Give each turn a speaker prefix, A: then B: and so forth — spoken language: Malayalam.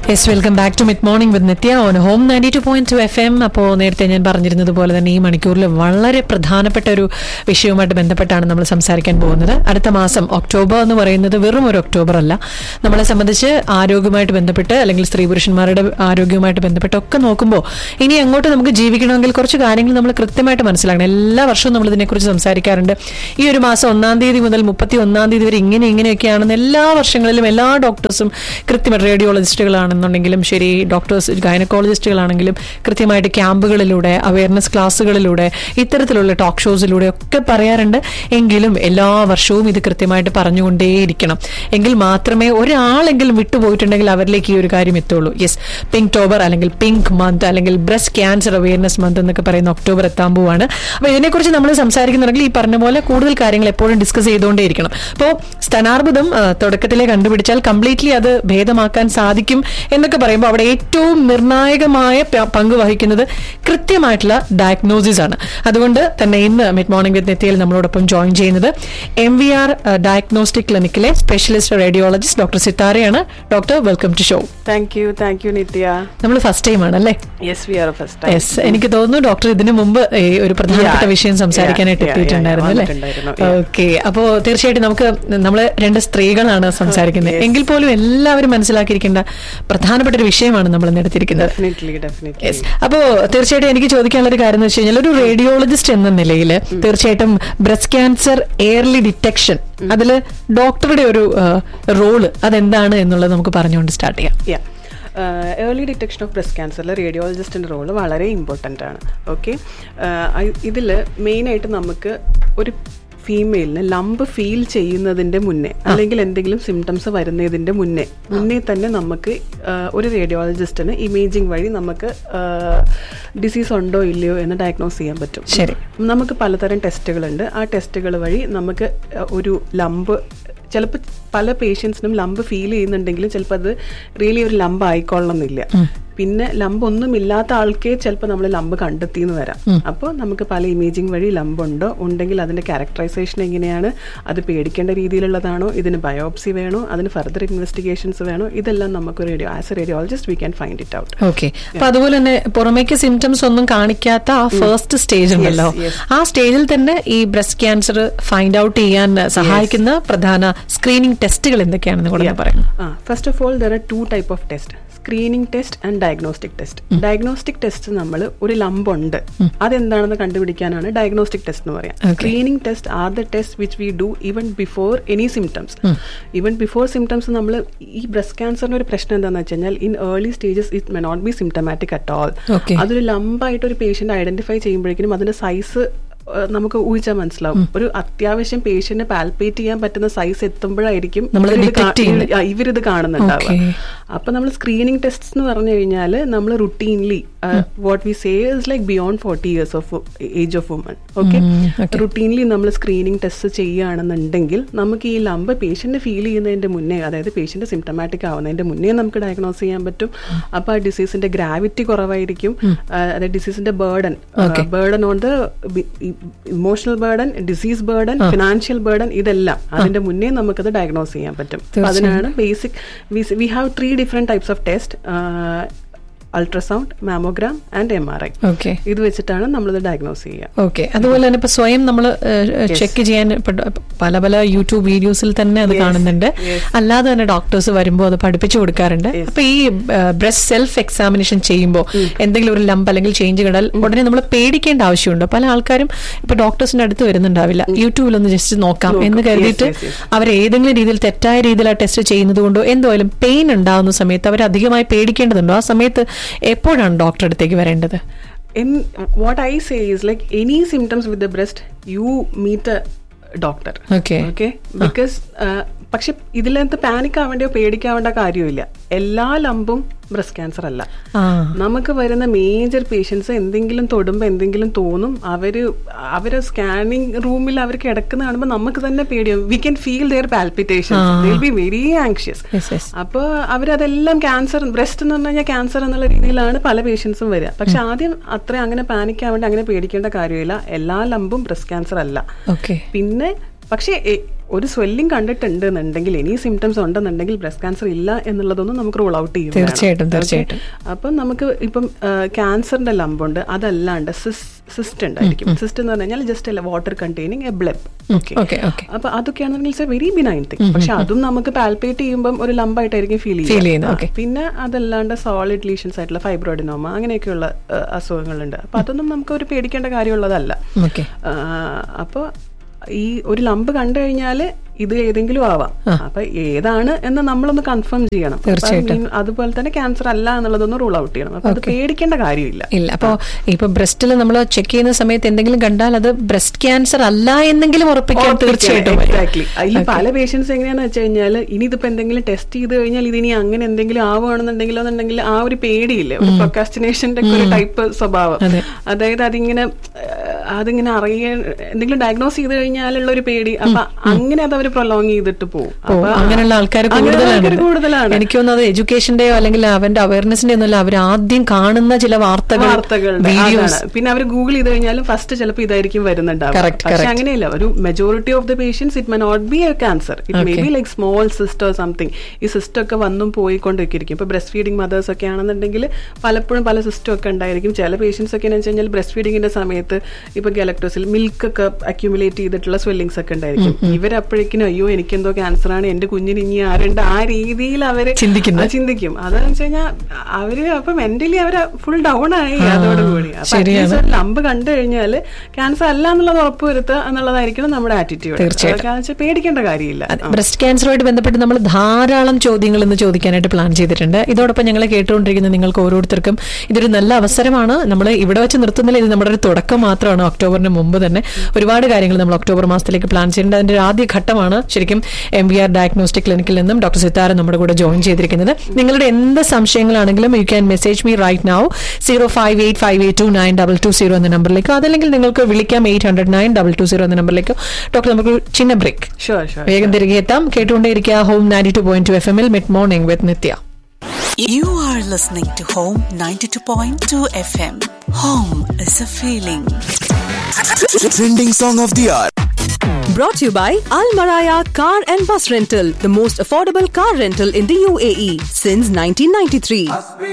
A: Yes welcome back to mid morning with Nithya on home ninety two point two F M അപ്പോൾ നേരത്തെ ഞാൻ പറഞ്ഞിരുന്നത് പോലെ തന്നെ ഈ മണിക്കൂറിൽ വളരെ പ്രധാനപ്പെട്ട ഒരു വിഷയവുമായിട്ട് ബന്ധപ്പെട്ടാണ് നമ്മൾ സംസാരിക്കാൻ പോകുന്നത് അടുത്ത മാസം ഒക്ടോബർ എന്ന് പറയുന്നത് വെറും ഒരു ഒക്ടോബർ അല്ല നമ്മളെ സംബന്ധിച്ച് ആരോഗ്യവുമായിട്ട് ബന്ധപ്പെട്ട് അല്ലെങ്കിൽ സ്ത്രീ പുരുഷന്മാരുടെ ആരോഗ്യവുമായിട്ട് ബന്ധപ്പെട്ട് ഒക്കെ നോക്കുമ്പോൾ ഇനി അങ്ങോട്ട് നമുക്ക് ജീവിക്കണമെങ്കിൽ കുറച്ച് കാര്യങ്ങൾ നമ്മൾ കൃത്യമായിട്ട് മനസ്സിലാക്കണം എല്ലാ വർഷവും നമ്മൾ ഇതിനെക്കുറിച്ച് സംസാരിക്കാറുണ്ട് ഈ ഒരു മാസം ഒന്നാം തീയതി മുതൽ മുപ്പത്തി ഒന്നാം തീയതി വരെ ഇങ്ങനെ ഇങ്ങനെയൊക്കെയാണെന്ന് എല്ലാ വർഷങ്ങളിലും എല്ലാ ഡോക്ടേഴ്സും കൃത്യമായിട്ട് റേഡിയോളജിസ്റ്റുകളാണെന്നുണ്ടെങ്കിലും ശരി ഡോക്ടേഴ്സ് ഗൈനക്കോളജിസ്റ്റുകളാണെങ്കിലും കൃത്യമായിട്ട് ക്യാമ്പുകളിലൂടെ അവയർനെസ് ക്ലാസ്സുകളിലൂടെ ഇത്തരത്തിലുള്ള ടോക്ക് ഷോസിലൂടെ ഒക്കെ പറയാറുണ്ട് എങ്കിലും എല്ലാ വർഷവും ഇത് കൃത്യമായിട്ട് പറഞ്ഞുകൊണ്ടേയിരിക്കണം എങ്കിൽ മാത്രമേ ഒരാളെങ്കിലും വിട്ടുപോയിട്ടുണ്ടെങ്കിൽ അവരിലേക്ക് ഈ ഒരു കാര്യം എത്തുള്ളൂ യെസ് പിങ്ക് ടോബർ അല്ലെങ്കിൽ പിങ്ക് മന്ത് അല്ലെങ്കിൽ ബ്രസ്റ്റ് ക്യാൻസർ അവയർനെസ് മന്ത് എന്നൊക്കെ പറയുന്ന ഒക്ടോബർ എത്താൻ പോവാണ് അപ്പോൾ ഇതിനെക്കുറിച്ച് നമ്മൾ സംസാരിക്കുന്നുണ്ടെങ്കിൽ ഈ പറഞ്ഞ പോലെ കൂടുതൽ കാര്യങ്ങൾ എപ്പോഴും ഡിസ്കസ് ചെയ്തുകൊണ്ടേയിരിക്കണം അപ്പോൾ സ്തനാർബുദം ആ, തുടക്കത്തിലെ കണ്ടുപിടിച്ചാൽ കംപ്ലീറ്റ്ലി അത് ഭേദമാക്കാൻ സാധിക്കും എന്നൊക്കെ പറയുമ്പോൾ അവിടെ ഏറ്റവും നിർണായകമായ പ- പങ്ക് വഹിക്കുന്നത് കൃത്യമായിട്ടുള്ള ഡയഗ്നോസിസ് ആണ് അതുകൊണ്ട് തന്നെ ഇന്ന് മിഡ് മോർണിംഗ് വിത്ത് നെത്തിയിൽ നമ്മളോടൊപ്പം ജോയിൻ ചെയ്യുന്നത് എം വി ആർ ഡയഗ്നോസ്റ്റിക് ക്ലിനിക്കിലെ സ്പെഷ്യലിസ്റ്റ് റേഡിയോളജിസ്റ്റ് ഡോക്ടർ സിത്താരയാണ് doctor welcome to show
B: thank you thank you Nithya
A: നമ്മൾ ഫസ്റ്റ് ടൈം ആണല്ലേ
B: yes we are first time
A: yes എനിക്ക് തോന്നുന്നു ഡോക്ടർ ഇതിനു മുമ്പ് ഈ ഒരു പ്രധാനപ്പെട്ട
B: Yeah.
A: വിഷയം സംസാരിക്കാനായിട്ട്
B: Yeah, yeah,
A: എത്തിയിട്ടുണ്ടായിരുന്നു
B: yeah,
A: അല്ലേ
B: വന്നിട്ടുണ്ടായിരുന്നു. Yeah.
A: ഓക്കെ അപ്പോ തീർച്ചയായിട്ടും നമുക്ക് നമ്മള് രണ്ട് സ്ത്രീകളാണ് സംസാരിക്കുന്നത്
B: Yes.
A: എങ്കിൽ പോലും എല്ലാവരും മനസ്സിലാക്കിയിരിക്കേണ്ട പ്രധാനപ്പെട്ട ഒരു വിഷയമാണ് നമ്മൾ ഇന്ന് എടുത്തിരിക്കുന്നത്
B: ഡെഫിനറ്റ്ലി ഡെഫിനറ്റ്ലി
A: യെസ് അപ്പോ തീർച്ചയായിട്ടും എനിക്ക് ചോദിക്കാനുള്ള ഒരു കാര്യം എന്ന് വെച്ച് കഴിഞ്ഞാൽ ഒരു റേഡിയോളജിസ്റ്റ് എന്ന നിലയിൽ തീർച്ചയായിട്ടും ബ്രസ്റ്റ് ക്യാൻസർ എയർലി ഡിറ്റക്ഷൻ അതിൽ ഡോക്ടറുടെ ഒരു റോള് അതെന്താണ് എന്നുള്ളത് നമുക്ക് പറഞ്ഞുകൊണ്ട് സ്റ്റാർട്ട് ചെയ്യാം
B: ya early detection of breast ക്യാൻസറിൽ റേഡിയോളജിസ്റ്റിൻ്റെ റോള് വളരെ ഇമ്പോർട്ടൻ്റ് ആണ് ഓക്കെ ഇതിൽ മെയിനായിട്ട് നമുക്ക് ഒരു ഫീമെയിലിന് ലംബ് ഫീൽ ചെയ്യുന്നതിൻ്റെ മുന്നേ അല്ലെങ്കിൽ എന്തെങ്കിലും സിംറ്റംസ് വരുന്നതിൻ്റെ മുന്നേ മുന്നേ തന്നെ നമുക്ക് ആ, ഒരു റേഡിയോളജിസ്റ്റിന് ഇമേജിംഗ് വഴി നമുക്ക് ഡിസീസ് ഉണ്ടോ ഇല്ലയോ എന്ന് ഡയഗ്നോസ് ചെയ്യാൻ പറ്റും
A: ശരി
B: നമുക്ക് പലതരം ടെസ്റ്റുകളുണ്ട് ആ ടെസ്റ്റുകൾ വഴി നമുക്ക് അഹ്, ഒരു ലംബ് ചിലപ്പോൾ പല പേഷ്യൻസിനും ലംബ് ഫീൽ ചെയ്യുന്നുണ്ടെങ്കിലും ചിലപ്പോൾ അത് റിയലി ഒരു ലംബ് ആയിക്കൊള്ളണമെന്നില്ല പിന്നെ ലംബ് ഒന്നും ഇല്ലാത്ത ആൾക്കേ ചിലപ്പോൾ നമ്മൾ ലംബ് കണ്ടെത്തി എന്ന് വരാം അപ്പോൾ നമുക്ക് പല ഇമേജിംഗ് വഴി ലംബ് ഉണ്ടോ ഉണ്ടെങ്കിൽ അതിന്റെ ക്യാരക്ടറൈസേഷൻ എങ്ങനെയാണ് അത് പേടിക്കേണ്ട രീതിയിലുള്ളതാണോ ഇതിന് ബയോപ്സി വേണോ അതിന് ഫർദർ ഇൻവെസ്റ്റിഗേഷൻസ് വേണോ ഇതെല്ലാം നമുക്ക് radio as a radiologist we can find it out
A: okay അപ്പൊ അതുപോലെ തന്നെ പുറമേക്ക് സിംറ്റംസ് ഒന്നും കാണിക്കാത്ത ആ ഫസ്റ്റ് സ്റ്റേജ് ഉണ്ടല്ലോ
B: yes.
A: ആ സ്റ്റേജിൽ തന്നെ ഈ ബ്രസ്റ്റ് ക്യാൻസർ ഫൈൻഡ് ഔട്ട് ചെയ്യാൻ സഹായിക്കുന്ന പ്രധാന സ്ക്രീനിങ് ടെസ്റ്റുകൾ എന്തൊക്കെയാണെന്ന് കൂടെ ഒന്ന് പറയുന്നു
B: ആ first of all there are two type of test screening test and diagnostic test diagnostic test നമ്മൾ ഒരു ലംബ് ഉണ്ട് അതെന്താണെന്ന് കണ്ടുപിടിക്കാനാണ് ഡയഗ്നോസ്റ്റിക് ടെസ്റ്റ് എന്ന് പറയാം screening test are the test which we do even before any symptoms even before symptoms നമ്മൾ ഈ ബ്രസ്റ്റ് ക്യാൻസറിന് ഒരു പ്രശ്നം എന്താണെന്ന് വെച്ച് കഴിഞ്ഞാൽ in early stages it may not be symptomatic at all
A: Okay.
B: അതൊരു ലംബായിട്ട് ഒരു പേഷ്യന്റ് ഐഡന്റിഫൈ ചെയ്യുമ്പോഴേക്കും അതിന്റെ സൈസ് നമുക്ക് ഊഹിച്ചാൽ മനസ്സിലാവും ഒരു അത്യാവശ്യം പേഷ്യന്റിനെ പാൽപ്പേറ്റ് ചെയ്യാൻ പറ്റുന്ന സൈസ് എത്തുമ്പോഴായിരിക്കും
A: നമ്മളത്
B: ഇവരിത്
A: detect
B: കാ-
A: ചെയ്യുന്നത്.
B: ഇവര്- ആ, ഇവരിത് കാണുന്നുണ്ടാവുക
A: Okay.
B: അപ്പൊ നമ്മൾ സ്ക്രീനിങ് ടെസ്റ്റ് എന്ന് പറഞ്ഞു കഴിഞ്ഞാൽ നമ്മൾ routinely what we say is like beyond forty years of age of women okay
A: okay.
B: Routinely നമ്മൾ സ്ക്രീനിങ് ടെസ്റ്റ് ചെയ്യുകയാണെന്നുണ്ടെങ്കിൽ നമുക്ക് ഈ ലംബ് പേഷ്യന്റ് ഫീൽ ചെയ്യുന്നതിന്റെ മുന്നേ അതായത് പേഷ്യന്റ് സിംറ്റമാറ്റിക് ആവുന്നതിന്റെ മുന്നേ നമുക്ക് ഡയഗ്നോസ് ചെയ്യാൻ പറ്റും അപ്പൊ ആ ഡിസീസിന്റെ ഗ്രാവിറ്റി കുറവായിരിക്കും ആ, അതായത് ഡിസീസിന്റെ burden burden on the emotional burden disease burden financial burden ഇതെല്ലാം അതിന്റെ മുന്നേ നമുക്കത് ഡയഗ്നോസ് ചെയ്യാൻ പറ്റും അപ്പൊ അതിനാണ് basic we have three different types of test ultrasound mammogram and M R I
A: okay
B: ഇത് വെച്ചിട്ടാണ് നമ്മളിത് ഡയഗ്നോസ് ചെയ്യുക
A: ഓക്കെ അതുപോലെ തന്നെ ഇപ്പൊ സ്വയം നമ്മൾ ചെക്ക് ചെയ്യാൻ ഇപ്പൊ ഡ- പല പല യൂട്യൂബ് വീഡിയോസിൽ തന്നെ അത് കാണുന്നുണ്ട് അല്ലാതെ തന്നെ ഡോക്ടേഴ്സ് വരുമ്പോൾ അത് പഠിപ്പിച്ചു കൊടുക്കാറുണ്ട് അപ്പൊ ഈ ബ്രസ്റ്റ് സെൽഫ് എക്സാമിനേഷൻ ചെയ്യുമ്പോൾ എന്തെങ്കിലും ഒരു ലംബ് അല്ലെങ്കിൽ ചേഞ്ച് കണ്ടാൽ ഉടനെ നമ്മൾ പേടിക്കേണ്ട ആവശ്യമുണ്ട് പല ആൾക്കാരും ഇപ്പൊ ഡോക്ടേഴ്സിന്റെ അടുത്ത് വരുന്നുണ്ടാവില്ല യൂട്യൂബിൽ ഒന്ന് ജസ്റ്റ് നോക്കാം എന്ന് കരുതിയിട്ട്
B: yes, yes.
A: അവർ ഏതെങ്കിലും രീതിയിൽ തെറ്റായ രീതിയിൽ ആ ടെസ്റ്റ് ചെയ്യുന്നത് കൊണ്ടോ എന്തായാലും പെയിൻ ഉണ്ടാവുന്ന സമയത്ത് അവർ അധികമായി പേടിക്കേണ്ടതുണ്ടോ ആ സമയത്ത് എപ്പോഴാണ് ഡോക്ടറെ അടുത്തേക്ക് വരേണ്ടത്
B: in what I say is like any symptoms with the breast, you meet a doctor.
A: Okay.
B: Okay. Because uh, പക്ഷെ ഇതിനകത്ത് പാനിക് ആവേണ്ടയോ പേടിക്കാവേണ്ട കാര്യമില്ല എല്ലാ ലംബും ബ്രസ്റ്റ് ക്യാൻസർ അല്ല
A: ആ
B: നമുക്ക് വരുന്ന മേജർ പേഷ്യൻസ് എന്തെങ്കിലും തൊടുമ്പോൾ എന്തെങ്കിലും തോന്നും അവര് അവര് സ്കാനിങ് റൂമിൽ അവർ കിടക്കുന്ന കാണുമ്പോൾ നമുക്ക് തന്നെ പേടിയാവും we can feel their palpitation will be very anxious
A: yes yes
B: അപ്പോൾ അവരതെല്ലാം ക്യാൻസർ ബ്രസ്റ്റ് എന്ന് പറഞ്ഞു കഴിഞ്ഞാൽ ക്യാൻസർ എന്നുള്ള രീതിയിലാണ് പല പേഷ്യൻസും വരിക പക്ഷെ ആദ്യം അത്ര അങ്ങനെ പാനിക് ആവേണ്ട അങ്ങനെ പേടിക്കേണ്ട കാര്യമില്ല എല്ലാ ലംബും ബ്രസ്റ്റ് ക്യാൻസർ അല്ല
A: ഓക്കെ
B: പിന്നെ പക്ഷേ ഒരു സ്വെല്ലിംഗ് കണ്ടിട്ടുണ്ട് എന്നുണ്ടെങ്കിൽ ഇനി സിംറ്റംസ് ഉണ്ടെന്നുണ്ടെങ്കിൽ ബ്രസ്റ്റ് ക്യാൻസർ ഇല്ല എന്നുള്ളതൊന്നും നമുക്ക് റൂൾ ഔട്ട് ചെയ്യും
A: തീർച്ചയായിട്ടും, തീർച്ചയായിട്ടും.
B: അപ്പം നമുക്ക് ഇപ്പം ക്യാൻസറിന്റെ ലംബുണ്ട് അതല്ലാണ്ട് സിസ്റ്റ് ഉണ്ടായിരിക്കും സിസ്റ്റ് എന്ന് പറഞ്ഞു കഴിഞ്ഞാൽ ജസ്റ്റ് അല്ല water containing a blob okay
A: okay okay
B: അപ്പൊ അതൊക്കെയാണെന്നുണ്ടെങ്കിൽ it's a very benign thing പക്ഷെ അതും നമുക്ക് പാൽപേറ്റ് ചെയ്യുമ്പോൾ ഒരു ലംബായിട്ടായിരിക്കും ഫീൽ
A: Feel ചെയ്യുന്നത്, okay.
B: പിന്നെ അതല്ലാണ്ട് സോളിഡ് ലീഷൻസ് ആയിട്ടുള്ള ഫൈബ്രോഡിനോമ അങ്ങനെയൊക്കെയുള്ള ആ, അസുഖങ്ങളുണ്ട് അപ്പൊ അതൊന്നും നമുക്ക് ഒരു പേടിക്കേണ്ട കാര്യമുള്ളതല്ല
A: ഓക്കെ
B: അപ്പോൾ ഈ ഒരു ലംബ് കണ്ടു കഴിഞ്ഞാൽ ഇത് ഏതെങ്കിലും ആവാം അപ്പൊ ഏതാണ് എന്ന് നമ്മളൊന്ന് കൺഫേം ചെയ്യണം അപ്പൊ
A: തീർച്ചയായിട്ടും.
B: മീൻ- അതുപോലെ തന്നെ ക്യാൻസർ അല്ല എന്നുള്ളതൊന്ന് റൂൾ ഔട്ട് ചെയ്യണം അപ്പൊ അത് പേടിക്കേണ്ട കാര്യമില്ല
A: ഇല്ല അപ്പോ ഇപ്പൊ ബ്രസ്റ്റിൽ നമ്മൾ ചെക്ക് ചെയ്യുന്ന സമയത്ത് എന്തെങ്കിലും കണ്ടാൽ അത് ബ്രസ്റ്റ് ക്യാൻസർ അല്ല എന്നെങ്കിലും ഉറപ്പിക്കാൻ തീർച്ചയായിട്ടും വരും.
B: എക്സാക്ട്ലി അതിൽ പല പേഷ്യൻസ് എങ്ങനെയാന്ന് വെച്ച് കഴിഞ്ഞാൽ ഇനി ഇതിപ്പോ എന്തെങ്കിലും ടെസ്റ്റ് ചെയ്ത് കഴിഞ്ഞാൽ ഇതിനി അങ്ങനെ എന്തെങ്കിലും ആവുകയാണെന്നുണ്ടെങ്കിലോ എന്നുണ്ടെങ്കിൽ ആ ഒരു പേടിയില്ലേ ഒരു പ്രൊക്കാസ്റ്റിനേഷന്റെ ഒക്കെ ഒരു ടൈപ്പ് സ്വഭാവം
A: അതെ.
B: അതായത് അതിങ്ങനെ ഏഹ്, അതിങ്ങനെ അറിയാൻ എന്തെങ്കിലും ഡയഗ്നോസ് ചെയ്ത് കഴിഞ്ഞാലുള്ള ഒരു പേടി അപ്പൊ അങ്ങനെ അത് അവർ പ്രൊലോങ് ചെയ്തിട്ട് പോകും
A: ഓ, അങ്ങനെയുള്ള ആൾക്കാർ
B: അങ്ങനെയുള്ള
A: കൂടുതലാണ്
B: ആൾക്കാര് കൂടുതലാണ്
A: എനിക്ക് തോന്നുന്നത് എഡ്യൂക്കേഷന്റെയോ അല്ലെങ്കിൽ അവന്റെ അവയർനെസിന്റെ ഒന്നുമല്ല അവർ ആദ്യം കാണുന്ന ചില വാർത്തകൾ
B: വാർത്തകളുടെ
A: വീഡിയോസ്
B: അതാണ്. പിന്നെ അവർ ഗൂഗിൾ ചെയ്ത് കഴിഞ്ഞാലും ഫസ്റ്റ് ചിലപ്പോൾ ഇതായിരിക്കും വരുന്നുണ്ടാവും
A: Correct,
B: പക്ഷെ
A: correct.
B: അങ്ങനെയല്ല ഒരു majority of the patients it may not be a cancer it may be like small sister something ഈ സിസ്റ്റം ഒക്കെ വന്നും പോയിക്കൊണ്ടിരിക്കും ഇപ്പൊ ബ്രസ്റ്റ് ഫീഡിംഗ് മദേഴ്സ് ഒക്കെ ആണെന്നുണ്ടെങ്കിൽ പലപ്പോഴും പല സിസ്റ്റം ഒക്കെ ഉണ്ടായിരിക്കും ചില പേഷ്യൻസ് ഒക്കെ എന്ന് വെച്ച് കഴിഞ്ഞാൽ ബ്രസ്റ്റ് ഫീഡിങ്ങിന്റെ സമയത്ത് ഇപ്പൊ ഗലക്ടോസിൽ മിൽക്ക് ഒക്കെ അക്യുമുലേറ്റ് ചെയ്തിട്ടുള്ള സ്വെല്ലിങ്സ് ഒക്കെ ഉണ്ടായിരിക്കും ഇവരപ്പോഴേക്കിനും അയ്യോ എനിക്കെന്തോ ക്യാൻസർ ആണ് എന്റെ കുഞ്ഞിന് ഇനി ആരുണ്ട് ആ രീതിയിൽ അവര്
A: ചിന്തിക്കുന്നത്.
B: ആ, ചിന്തിക്കും അതെന്ന് വെച്ച് കഴിഞ്ഞാൽ അവര് അപ്പൊ മെന്റലി അവര് ഫുൾ ഡൗൺ ആയി അതോടുകൂടി അപ്പൊ at
A: ശരിയാണ്.
B: least ഒരു ലംബ് കണ്ടു കഴിഞ്ഞാൽ ക്യാൻസർ അല്ല എന്നുള്ളത് ഉറപ്പുവരുത്തുക എന്നുള്ളതായിരിക്കണം നമ്മുടെ ആറ്റിറ്റ്യൂഡ്
A: തീർച്ചയായിട്ടും.
B: പേടിക്കേണ്ട കാര്യമില്ല
A: ബ്രസ്റ്റ് ക്യാൻസറുമായിട്ട് ബന്ധപ്പെട്ട് നമ്മൾ ധാരാളം ചോദ്യങ്ങൾ ഇന്ന് ചോദിക്കാനായിട്ട് പ്ലാൻ ചെയ്തിട്ടുണ്ട് ഇതോടൊപ്പം ഞങ്ങളെ കേട്ടുകൊണ്ടിരിക്കുന്ന നിങ്ങൾക്ക് ഓരോരുത്തർക്കും ഇതൊരു നല്ല അവസരമാണ് നമ്മൾ ഇവിടെ വെച്ച് നിർത്തുന്നില്ല ഇത് നമ്മുടെ ഒരു തുടക്കം മാത്രമാണ് ഒക്ടോബറിന് മുമ്പ് തന്നെ ഒരുപാട് കാര്യങ്ങൾ നമ്മൾ ഒക്ടോബർ മാസത്തിലേക്ക് പ്ലാൻ ചെയ്യുന്നുണ്ട് അതിന്റെ ഒരു ആദ്യ ഘട്ടമാണ് ശരിക്കും എം വി ആർ ഡയഗ്നോസ്റ്റിക് ക്ലിനിക്കിൽ നിന്നും ഡോക്ടർ സിത്താര നമ്മുടെ കൂടെ ജോയിൻ ചെയ്തിരിക്കുന്നത് നിങ്ങളുടെ എന്ത് സംശയങ്ങളാണെങ്കിലും you can message me right now zero five eight five eight two nine double two zero എന്ന നമ്പറിലേക്കോ അതല്ലെങ്കിൽ നിങ്ങൾക്ക് വിളിക്കാം eight hundred nine double two zero എന്ന നമ്പറിലേക്കോ ഡോക്ടർ നമുക്ക് ഒരു ചിന്ന ബ്രേക്ക്
B: ഷുവർ ഷുവർ
A: വേഗം തിരികെ എത്താം കേട്ടുകൊണ്ടേയിരിക്കുക home ninety two point two F എമ്മിൽ mid morning with Nithya
C: You are listening to Home 92.2 FM. Home is a feeling.
D: Trending song of the hour.
E: Brought to you by Al Maraya Car and Bus Rental, the most affordable car rental in the UAE since 1993.